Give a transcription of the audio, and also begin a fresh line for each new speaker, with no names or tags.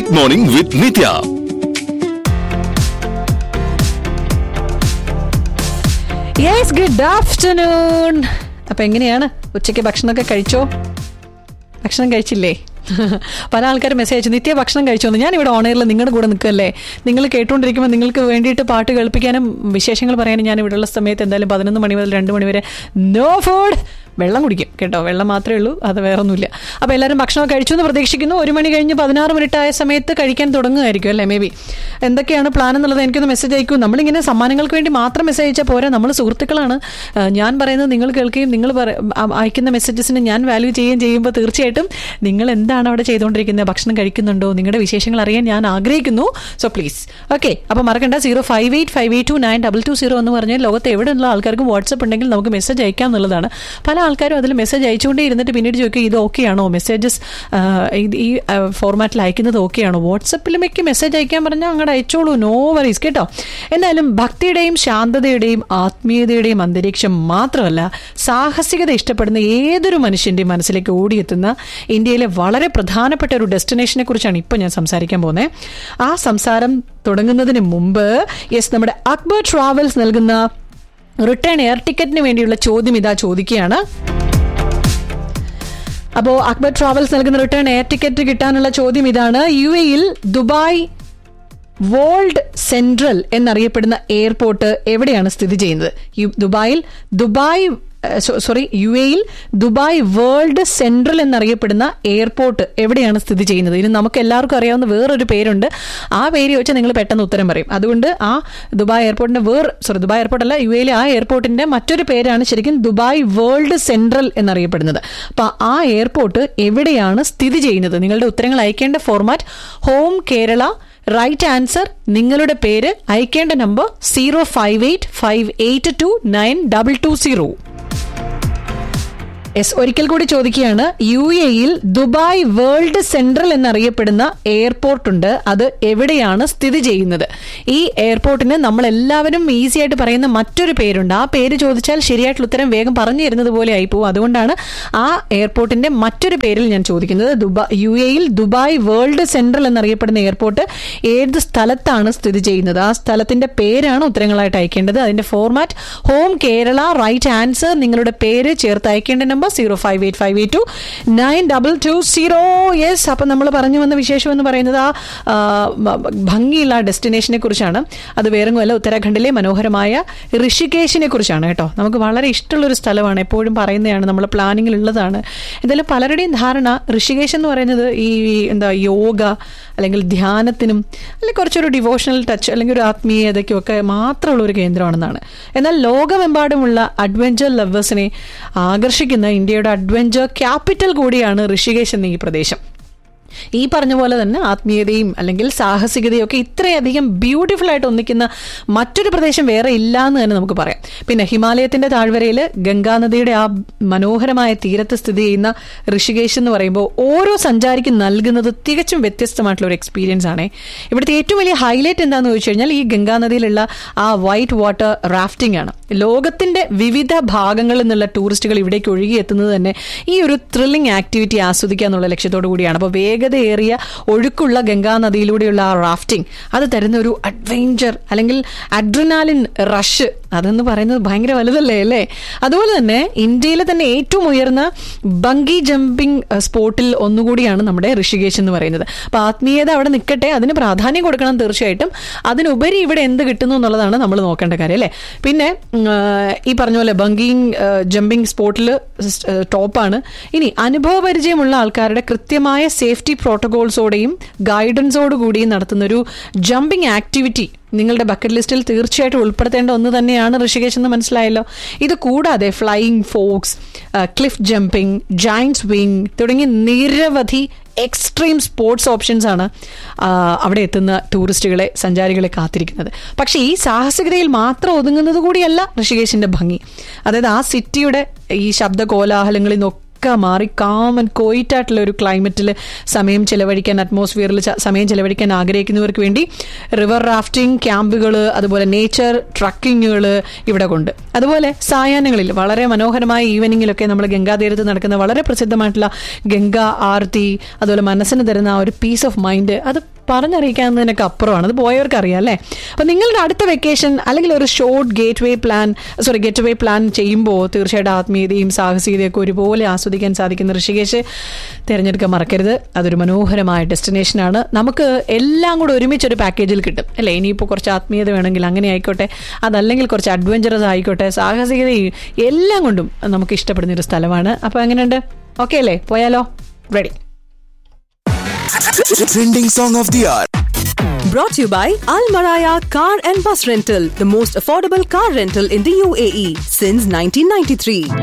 Mid morning with Nitya
yes good afternoon അപ്പൊ എങ്ങനെയാണ് ഉച്ചയ്ക്ക് ഭക്ഷണമൊക്കെ കഴിച്ചോ ഭക്ഷണം കഴിച്ചില്ലേ പല ആൾക്കാർ മെസ്സേജ് അയച്ചു നിത്യ ഭക്ഷണം കഴിച്ചോന്ന് ഞാൻ ഇവിടെ ഓണറിൽ നിങ്ങളുടെ കൂടെ നിൽക്കല്ലേ നിങ്ങൾ കേട്ടുകൊണ്ടിരിക്കുമ്പോൾ നിങ്ങൾക്ക് വേണ്ടിയിട്ട് പാട്ട് കേൾപ്പിക്കാനും വിശേഷങ്ങൾ പറയാനും ഞാൻ ഇവിടെയുള്ള സമയത്ത് എന്തായാലും പതിനൊന്ന് മണി മുതൽ രണ്ട് മണി വരെ നോ ഫുഡ് വെള്ളം കുടിക്കും കേട്ടോ വെള്ളം മാത്രമേ ഉള്ളൂ അത് വേറെ ഒന്നുമില്ല അപ്പോൾ എല്ലാവരും ഭക്ഷണമൊക്കെ കഴിച്ചു എന്ന് പ്രതീക്ഷിക്കുന്നു ഒരു മണി കഴിഞ്ഞ് പതിനാറ് മിനിറ്റ് ആയ സമയത്ത് കഴിക്കാൻ തുടങ്ങുമായിരിക്കും അല്ലേ മേ ബി എന്തൊക്കെയാണ് പ്ലാൻ എന്നുള്ളത് എനിക്കൊന്ന് മെസ്സേജ് അയക്കൂ നമ്മളിങ്ങനെ സമ്മാനങ്ങൾക്ക് വേണ്ടി മാത്രം മെസ്സേജ് അയച്ചാൽ പോരാ നമ്മൾ സുഹൃത്തുക്കളാണ് ആ, ഞാൻ പറയുന്നത് നിങ്ങൾ കേൾക്കുകയും നിങ്ങൾ പറ- അ- അയക്കുന്ന മെസ്സേജസിന് ഞാൻ വാല്യൂ ചെയ്യുകയും ചെയ്യുമ്പോൾ തീർച്ചയായിട്ടും നിങ്ങൾ എന്താണ് അവിടെ ചെയ്തുകൊണ്ടിരിക്കുന്നത് ഭക്ഷണം കഴിക്കുന്നുണ്ടോ നിങ്ങളുടെ വിശേഷങ്ങൾ അറിയാൻ ഞാൻ ആഗ്രഹിക്കുന്നു സോ പ്ലീസ് ഓക്കെ അപ്പോൾ മറക്കണ്ട zero five eight five eight two nine double two zero എന്ന് പറഞ്ഞാൽ ലോകത്ത് എവിടെയുള്ള ആൾക്കാർക്കും വാട്സപ്പ് ഉണ്ടെങ്കിൽ നമുക്ക് മെസ്സേജ് അയക്കാം എന്നുള്ളതാണ് പല ആൾക്കാരും അതിൽ മെസ്സേജ് അയച്ചുകൊണ്ടേ ഇരുന്നിട്ട് പിന്നീട് ചോദിക്കും ഇത് ഓക്കെ ആണോ മെസ്സേജസ് ഈ ഫോർമാറ്റിൽ അയക്കുന്നത് ഓക്കെ ആണോ വാട്സപ്പിലുമൊക്കെ മെസ്സേജ് അയക്കാൻ പറഞ്ഞാൽ അങ്ങോട്ട് അയച്ചോളൂ നോ വറീസ് കേട്ടോ എന്നാലും ഭക്തിയുടെയും ശാന്തതയുടെയും ആത്മീയതയുടെയും അന്തരീക്ഷം മാത്രമല്ല സാഹസികത ഇഷ്ടപ്പെടുന്ന ഏതൊരു മനുഷ്യന്റെയും മനസ്സിലേക്ക് ഓടിയെത്തുന്ന ഇന്ത്യയിലെ വളരെ പ്രധാനപ്പെട്ട ഒരു ഡെസ്റ്റിനേഷനെ കുറിച്ചാണ് ഇപ്പോൾ ഞാൻ സംസാരിക്കാൻ പോകുന്നത് ആ സംസാരം തുടങ്ങുന്നതിന് മുമ്പ് യെസ് നമ്മുടെ അക്ബർ ട്രാവൽസ് നൽകുന്ന റിട്ടേൺ എയർ ടിക്കറ്റിന് വേണ്ടിയുള്ള ചോദ്യം ഇതാ ചോദിക്കുകയാണ് അപ്പോൾ അക്ബർ ട്രാവൽസ് നൽകുന്ന റിട്ടേൺ എയർ ടിക്കറ്റ് കിട്ടാനുള്ള ചോദ്യം ഇതാണ് യു എയിൽ ദുബായ് വേൾഡ് സെൻട്രൽ എന്നറിയപ്പെടുന്ന എയർപോർട്ട് എവിടെയാണ് സ്ഥിതി ചെയ്യുന്നത് യു- ദുബായിൽ ദുബായ് സോറി യു എയിൽ ദുബായ് വേൾഡ് സെൻട്രൽ എന്നറിയപ്പെടുന്ന എയർപോർട്ട് എവിടെയാണ് സ്ഥിതി ചെയ്യുന്നത് ഇനി നമുക്ക് എല്ലാവർക്കും അറിയാവുന്ന വേറൊരു പേരുണ്ട് ആ പേര് ചോദിച്ചാൽ നിങ്ങൾ പെട്ടെന്ന് ഉത്തരം പറയും അതുകൊണ്ട് ആ ദുബായ് എയർപോർട്ടിന്റെ വേർ സോറി ദുബായ് എയർപോർട്ട് അല്ല യു എയിലെ ആ എയർപോർട്ടിന്റെ മറ്റൊരു പേരാണ് ശരിക്കും ദുബായ് വേൾഡ് സെൻട്രൽ എന്നറിയപ്പെടുന്നത് അപ്പൊ ആ എയർപോർട്ട് എവിടെയാണ് സ്ഥിതി ചെയ്യുന്നത് നിങ്ങളുടെ ഉത്തരങ്ങൾ അയക്കേണ്ട format home Kerala right answer നിങ്ങളുടെ പേര് അയക്കേണ്ട number zero five eight five eight two nine double two zero yes ഒരിക്കൽ കൂടി ചോദിക്കുകയാണ് യു എയിൽ ദുബായ് വേൾഡ് സെൻട്രൽ എന്നറിയപ്പെടുന്ന എയർപോർട്ട് ഉണ്ട് അത് എവിടെയാണ് സ്ഥിതി ചെയ്യുന്നത് ഈ എയർപോർട്ടിന് നമ്മൾ എല്ലാവരും ഈസി ആയിട്ട് പറയുന്ന മറ്റൊരു പേരുണ്ട് ആ പേര് ചോദിച്ചാൽ ശരിയായിട്ടുള്ള ഉത്തരം വേഗം പറഞ്ഞു തരുന്നത് പോലെ ആയിപ്പോവും അതുകൊണ്ടാണ് ആ എയർപോർട്ടിന്റെ മറ്റൊരു പേരിൽ ഞാൻ ചോദിക്കുന്നത് ദുബായ് യു എയിൽ ദുബായ് വേൾഡ് സെൻട്രൽ എന്നറിയപ്പെടുന്ന എയർപോർട്ട് ഏത് സ്ഥലത്താണ് സ്ഥിതി ചെയ്യുന്നത് ആ സ്ഥലത്തിന്റെ പേരാണ് ഉത്തരങ്ങളായിട്ട് അയക്കേണ്ടത് അതിന്റെ format home Kerala right answer നിങ്ങളുടെ പേര് ചേർത്ത് അയക്കേണ്ട number zero five eight five eight two nine double two zero yes അപ്പം നമ്മൾ പറഞ്ഞു വന്ന വിശേഷം എന്ന് പറയുന്നത് ആ ആ, ഭ- ഭംഗിയുള്ള ആ ഡെസ്റ്റിനേഷനെ കുറിച്ചാണ് അത് വേറെങ്ങുമല്ല ഉത്തരാഖണ്ഡിലെ മനോഹരമായ ഋഷികേശിനെ കുറിച്ചാണ് കേട്ടോ നമുക്ക് വളരെ ഇഷ്ടമുള്ളൊരു സ്ഥലമാണ് എപ്പോഴും പറയുന്നതാണ് നമ്മൾ പ്ലാനിങ്ങിൽ ഉള്ളതാണ് എന്തായാലും പലരുടെയും ധാരണ ഋഷികേശ് എന്ന് പറയുന്നത് ഈ എന്താ യോഗ അല്ലെങ്കിൽ ധ്യാനത്തിനും അല്ലെങ്കിൽ കുറച്ചൊരു ഡിവോഷണൽ ടച്ച് അല്ലെങ്കിൽ ഒരു ആത്മീയതയ്ക്കും ഒക്കെ മാത്രമുള്ള ഒരു കേന്ദ്രമാണെന്നാണ് എന്നാൽ ലോകമെമ്പാടുമുള്ള അഡ്വഞ്ചർ ലവേഴ്സിനെ ആകർഷിക്കുന്ന ഇന്ത്യയുടെ അഡ്വഞ്ചർ ക്യാപിറ്റൽ കൂടിയാണ് ഋഷികേശ് എന്ന ഈ പ്രദേശം ഈ പറഞ്ഞ പോലെ തന്നെ ആത്മീയതയും അല്ലെങ്കിൽ സാഹസികതയും ഒക്കെ ഇത്രയധികം ബ്യൂട്ടിഫുൾ ആയിട്ട് ഒന്നിക്കുന്ന മറ്റൊരു പ്രദേശം വേറെ ഇല്ല എന്ന് തന്നെ നമുക്ക് പറയാം പിന്നെ ഹിമാലയത്തിന്റെ താഴ്വരയിൽ ഗംഗാനദിയുടെ ആ മനോഹരമായ തീരത്ത് സ്ഥിതി ചെയ്യുന്ന ഋഷികേശ് എന്ന് പറയുമ്പോൾ ഓരോ സഞ്ചാരിക്കും നൽകുന്നത് തികച്ചും വ്യത്യസ്തമായിട്ടുള്ള ഒരു എക്സ്പീരിയൻസ് ആണ് ഇവിടുത്തെ ഏറ്റവും വലിയ ഹൈലൈറ്റ് എന്താണെന്ന് ചോദിച്ചു കഴിഞ്ഞാൽ ഈ ഗംഗാനദിയിലുള്ള ആ വൈറ്റ് വാട്ടർ റാഫ്റ്റിംഗ് ആണ് ലോകത്തിന്റെ വിവിധ ഭാഗങ്ങളിൽ നിന്നുള്ള ടൂറിസ്റ്റുകൾ ഇവിടേക്ക് ഒഴുകിയെത്തുന്നത് തന്നെ ഈ ഒരു ത്രില്ലിംഗ് ആക്ടിവിറ്റി ആസ്വദിക്കുക എന്നുള്ള ലക്ഷ്യത്തോടു കൂടിയാണ് അപ്പോൾ വേഗതയേറിയ ഒഴുക്കുള്ള ഗംഗാ നദിയിലൂടെയുള്ള ആ റാഫ്റ്റിംഗ് അത് തരുന്ന ഒരു അഡ്വഞ്ചർ അല്ലെങ്കിൽ അഡ്രിനാലിൻ റഷ് അതെന്ന് പറയുന്നത് ഭയങ്കര വലുതല്ലേ അല്ലേ അതുപോലെ തന്നെ ഇന്ത്യയിലെ തന്നെ ഏറ്റവും ഉയർന്ന ബങ്കി ജമ്പിംഗ് സ്പോട്ടിൽ ഒന്നുകൂടിയാണ് നമ്മുടെ ഋഷികേശ് എന്ന് പറയുന്നത് അപ്പൊ ആത്മീയത അവിടെ നിൽക്കട്ടെ അതിന് പ്രാധാന്യം കൊടുക്കണം തീർച്ചയായിട്ടും അതിനുപരി ഇവിടെ എന്ത് കിട്ടുന്നു എന്നുള്ളതാണ് നമ്മൾ നോക്കേണ്ട കാര്യം അല്ലേ പിന്നെ ഉം, ആ, ഈ പറഞ്ഞ പോലെ ബങ്കിങ് ജമ്പിംഗ് സ്പോട്ടിൽ ടോപ്പാണ് ഇനി അനുഭവപരിചയമുള്ള ആൾക്കാരുടെ കൃത്യമായ സേഫ്റ്റി പ്രോട്ടോകോൾസോടെയും ഗൈഡൻസോട് കൂടിയും നടത്തുന്ന ഒരു ജമ്പിംഗ് ആക്ടിവിറ്റി നിങ്ങളുടെ ബക്കറ്റ് ലിസ്റ്റിൽ തീർച്ചയായിട്ടും ഉൾപ്പെടുത്തേണ്ട ഒന്ന് തന്നെയാണ് ഋഷികേശ് എന്ന് മനസ്സിലായല്ലോ ഇത് കൂടാതെ flying fox cliff jumping giant swing തുടങ്ങി നിരവധി എക്സ്ട്രീം സ്പോർട്സ് ഓപ്ഷൻസ് ആണ് ആ, അവിടെ എത്തുന്ന ടൂറിസ്റ്റുകളെ സഞ്ചാരികളെ കാത്തിരിക്കുന്നത് പക്ഷേ ഈ സാഹസികതയിൽ മാത്രം ഒതുങ്ങുന്നത് കൂടിയല്ല ഋഷികേശിന്റെ ഭംഗി അതായത് ആ സിറ്റിയുടെ ഈ ശബ്ദ കോലാഹലങ്ങളിൽ നിന്നൊക്കെ ഒക്കെ മാറി കാമൻ കോയിറ്റായിട്ടുള്ള ഒരു ക്ലൈമറ്റിൽ സമയം ചെലവഴിക്കാൻ അറ്റ്മോസ്ഫിയറിൽ സമയം ചെലവഴിക്കാൻ ആഗ്രഹിക്കുന്നവർക്ക് വേണ്ടി റിവർ റാഫ്റ്റിംഗ് ക്യാമ്പുകൾ അതുപോലെ നേച്ചർ ട്രക്കിങ്ങുകൾ ഇവിടെ കൊണ്ട് അതുപോലെ സായാഹ്നങ്ങളിൽ വളരെ മനോഹരമായ ഈവനിങ്ങിലൊക്കെ നമ്മൾ ഗംഗാതീരത്ത് നടക്കുന്ന വളരെ പ്രസിദ്ധമായിട്ടുള്ള ഗംഗാ ആർത്തി അതുപോലെ മനസ്സിന് തരുന്ന ആ ഒരു പീസ് ഓഫ് മൈൻഡ് അത് പറഞ്ഞറിയിക്കാവുന്നതിനൊക്കെ അപ്പുറമാണ് അത് പോയവർക്ക് അറിയാം അല്ലേ അപ്പൊ നിങ്ങളുടെ അടുത്ത വെക്കേഷൻ അല്ലെങ്കിൽ ഒരു short gateway plan sorry getaway plan ചെയ്യുമ്പോൾ തീർച്ചയായിട്ടും ആത്മീയതയും സാഹസികതയൊക്കെ ഒരുപോലെ ആസ്വദിക്കാൻ സാധിക്കുന്ന ഋഷികേശ് തിരഞ്ഞെടുക്കാൻ മറക്കരുത് അതൊരു മനോഹരമായ ഡെസ്റ്റിനേഷനാണ് നമുക്ക് എല്ലാം കൂടെ ഒരുമിച്ച് ഒരു പാക്കേജിൽ കിട്ടും അല്ലേ ഇനിയിപ്പോൾ കുറച്ച് ആത്മീയത വേണമെങ്കിൽ അങ്ങനെ ആയിക്കോട്ടെ അതല്ലെങ്കിൽ കുറച്ച് അഡ്വഞ്ചറസ് ആയിക്കോട്ടെ സാഹസികതയും എല്ലാം കൊണ്ടും നമുക്ക് ഇഷ്ടപ്പെടുന്ന ഒരു സ്ഥലമാണ് അപ്പോൾ എങ്ങനെയുണ്ട് ഓക്കെ അല്ലേ പോയാലോ ready
Trending song of the hour.
Brought to you by Al Maraya Car and Bus Rental, the most affordable car rental in the UAE since 1993.